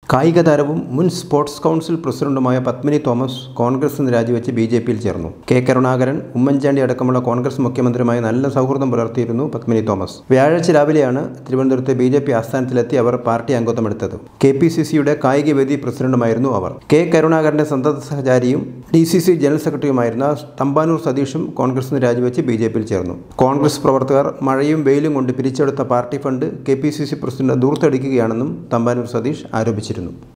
കായിക താരവും മുൻ സ്പോർട്സ് കൗൺസിൽ പ്രസിഡന്റുമായ പത്മിനി തോമസ് കോൺഗ്രസ് നിന്ന് രാജിവെച്ച് ബി ജെ പിയിൽ ചേർന്നു കെ കരുണാകരൻ ഉമ്മൻചാണ്ടി അടക്കമുള്ള കോൺഗ്രസ് മുഖ്യമന്ത്രിയുമായി നല്ല സൗഹൃദം പുലർത്തിയിരുന്നു പത്മിനി തോമസ് വ്യാഴാഴ്ച രാവിലെയാണ് തിരുവനന്തപുരത്തെ ബി ജെ പി ആസ്ഥാനത്തിലെത്തി അവർ പാർട്ടി അംഗത്വമെടുത്തത് കെ പി സി സിയുടെ കായികവേദി പ്രസിഡന്റുമായിരുന്നു അവർ കെ കരുണാകരന്റെ സന്തത സഹചാരിയും ഡി സി സി ജനറൽ സെക്രട്ടറിയുമായിരുന്ന തമ്പാനൂർ സതീഷും കോൺഗ്രസ് നിന്ന് രാജിവെച്ച് ബി ജെ പിയിൽ ചേർന്നു കോൺഗ്രസ് പ്രവർത്തകർ മഴയും വെയിലും കൊണ്ട് പിരിച്ചെടുത്ത party fund K P C C president ദൂർത്തടിക്കുകയാണെന്നും തമ്പാനൂർ സതീഷ് ആരോപിച്ചിരുന്നു